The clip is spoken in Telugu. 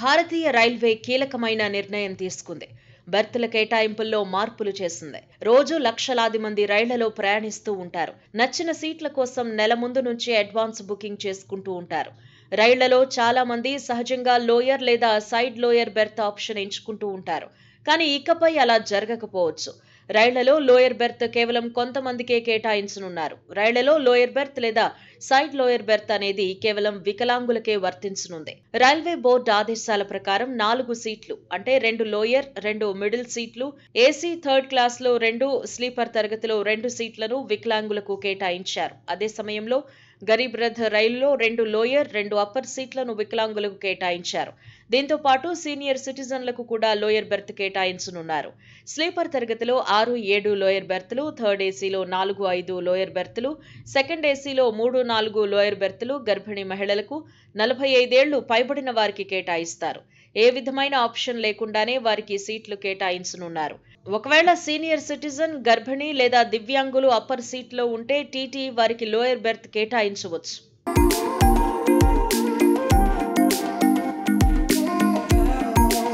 భారతీయ రైల్వే కీలకమైన నిర్ణయం తీసుకుంది బెర్తుల కేటాయింపుల్లో మార్పులు చేసింది రోజు లక్షలాది మంది రైళ్లలో ప్రయాణిస్తూ ఉంటారు నచ్చిన సీట్ల కోసం నెల ముందు నుంచి అడ్వాన్స్ బుకింగ్ చేసుకుంటూ ఉంటారు రైళ్లలో చాలా మంది సహజంగా లోయర్ లేదా సైడ్ లోయర్ బెర్త్ ఆప్షన్ ఎంచుకుంటూ ఉంటారు కానీ ఇకపై అలా జరగకపోవచ్చు రైళ్లలో లోయర్ బెర్త్ కేవలం కొంతమందికే కేటాయించనున్నారు రైళ్లలో లోయర్ బెర్త్ లేదా సైడ్ లోయర్ బెర్త్ అనేది కేవలం వికలాంగులకే వర్తించనుంది రైల్వే బోర్డు ఆదేశాల ప్రకారం నాలుగు సీట్లు అంటే రెండు లోయర్ రెండు మిడిల్ సీట్లు ఏసీ థర్డ్ క్లాస్ లో రెండు స్లీపర్ తరగతిలో రెండు సీట్లను వికలాంగులకు కేటాయించారు అదే సమయంలో గరీబ్ రథ్ రైలులో రెండు లోయర్ రెండు అప్పర్ సీట్లను వికలాంగులకు కేటాయించారు దీంతో పాటు సీనియర్ సిటిజన్లకు కూడా లోయర్ బెర్త్ కేటాయించనున్నారు స్లీపర్ తరగతిలో ఆరు ఏడు లోయర్ బెర్త్లు థర్డ్ ఏసీలో నాలుగు ఐదు లోయర్ బెర్త్లు సెకండ్ ఏసీలో మూడు నాలుగు లోయర్ బెర్త్లు గర్భిణీ మహిళలకు నలభై ఐదేళ్లు పైబడిన వారికి కేటాయిస్తారు ఏ విధమైన ఆప్షన్ లేకుండానే వారికి సీట్లు కేటాయించనున్నారు ఒకవేళ సీనియర్ సిటిజన్ గర్భిణి లేదా దివ్యాంగులు అప్పర్ సీట్లో ఉంటే టీటీ వారికి లోయర్ బెర్త్ కేటాయించవచ్చు